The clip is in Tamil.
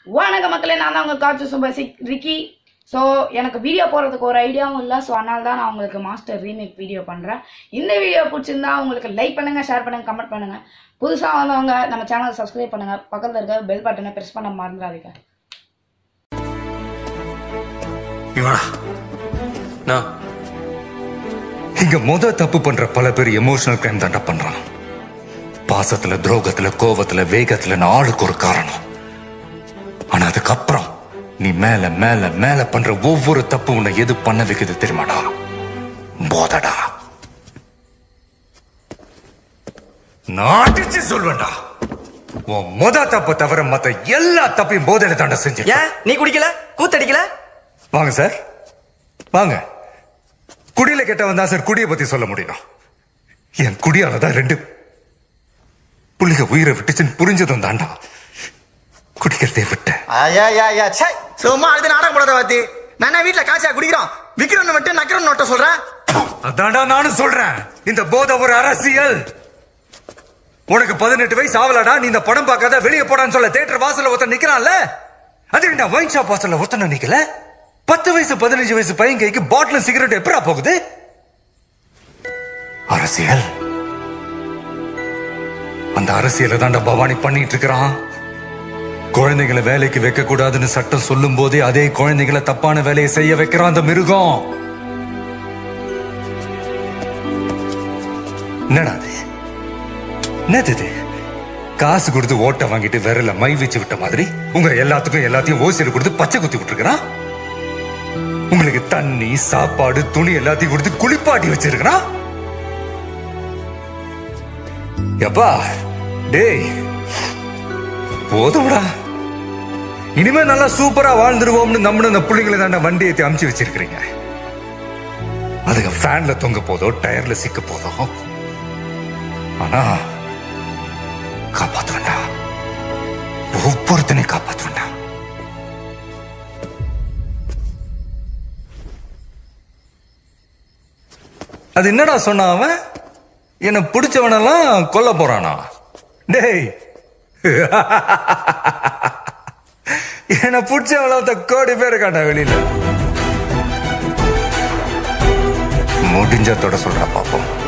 வணக்க மக்களே நான் தான் உங்கள் காட்சி சூப்பர் சிக் ரிக்கி ஸோ எனக்கு வீடியோ போடுறதுக்கு ஒரு ஐடியாவும் இல்லை ஸோ அதனால தான் நான் உங்களுக்கு மாஸ்டர் ரீமேக் வீடியோ பண்ணுறேன் இந்த வீடியோ பிடிச்சிருந்தா உங்களுக்கு லைக் பண்ணுங்கள் ஷேர் பண்ணுங்கள் கமெண்ட் பண்ணுங்கள் புதுசாக வந்தவங்க நம்ம சேனலை சப்ஸ்கிரைப் பண்ணுங்கள் பக்கத்தில் இருக்க பெல் பட்டனை ப்ரெஸ் பண்ண மறந்துடாதீங்க இவனா நான் இங்க முத தப்பு பண்ற பல பேர் எமோஷனல் கிரைம் தாண்டா பண்றான் பாசத்துல துரோகத்துல கோவத்துல வேகத்துல ஆளுக்கு ஒரு காரணம் ஆனா அதுக்கப்புறம் நீ மேல மேல மேல பண்ற ஒவ்வொரு தப்பு உன்னை எது பண்ண வைக்குது தெரியுமாடா போதடா நான் அடிச்சு சொல்வேன்டா உன் முத தப்பு தவிர மத்த எல்லா தப்பையும் போதையில தாண்டா செஞ்சு ஏன் நீ குடிக்கல கூத்தடிக்கல வாங்க சார் வாங்க குடியில கெட்டவன் தான் சார் குடியை பத்தி சொல்ல முடியும் என் குடியால தான் ரெண்டு புள்ளிக உயிரை விட்டுச்சுன்னு புரிஞ்சதும் தாண்டா குடிக்கிறதே விட்டேன் ஐயா ஐயா ஐயா சே சும்மா அழுது நாடகம் போடாத வாத்தி நான் என்ன வீட்டுல காசா குடிக்கிறோம் விக்கிறோன்னு மட்டும் நக்கிறோன்னு நோட்ட சொல்றேன் அதான்டா நானும் சொல்றேன் இந்த போதை ஒரு அரசியல் உனக்கு பதினெட்டு வயசு ஆவலடா நீ இந்த படம் பார்க்காத வெளியே போடான்னு சொல்ல தேட்டர் வாசல்ல ஒருத்தன் நிக்கிறான்ல அது என்ன ஒயின் ஷாப் வாசல்ல ஒருத்தன நிக்கல பத்து வயசு பதினஞ்சு வயசு பையன் கைக்கு பாட்டில் சிகரெட் எப்படா போகுது அரசியல் அந்த அரசியலை தாண்டா பவானி பண்ணிட்டு இருக்கிறான் குழந்தைகளை வேலைக்கு வைக்க கூடாதுன்னு சட்டம் சொல்லும் போதே அதே குழந்தைகளை தப்பான வேலையை செய்ய வைக்கிறான் அந்த மிருகம் என்னடா அது என்னது இது காசு கொடுத்து ஓட்ட வாங்கிட்டு விரல மை வச்சு விட்ட மாதிரி உங்க எல்லாத்துக்கும் எல்லாத்தையும் ஓசியில் கொடுத்து பச்சை குத்தி விட்டுருக்கிறான் உங்களுக்கு தண்ணி சாப்பாடு துணி எல்லாத்தையும் கொடுத்து குளிப்பாட்டி வச்சிருக்கிறான் எப்பா டேய் போதும்டா இனிமே நல்லா சூப்பரா வாழ்ந்துருவோம்னு நம்மளும் அந்த பிள்ளைங்களை தாண்ட வண்டி ஏத்தி அமுச்சு வச்சிருக்கிறீங்க அதுங்க ஃபேன்ல தொங்க போதோ டயர்ல சிக்க போதோ ஆனா காப்பாத்துவேன்டா ஒவ்வொருத்தனையும் காப்பாத்துவேன்டா அது என்னடா சொன்னான் அவன் என்ன பிடிச்சவனெல்லாம் கொல்ல போறானா டேய் என்ன பிடிச்சவள கோடி பேர் இருக்காண்டா வெளியில முடிஞ்சத்தோட சொல்ற பாப்போம்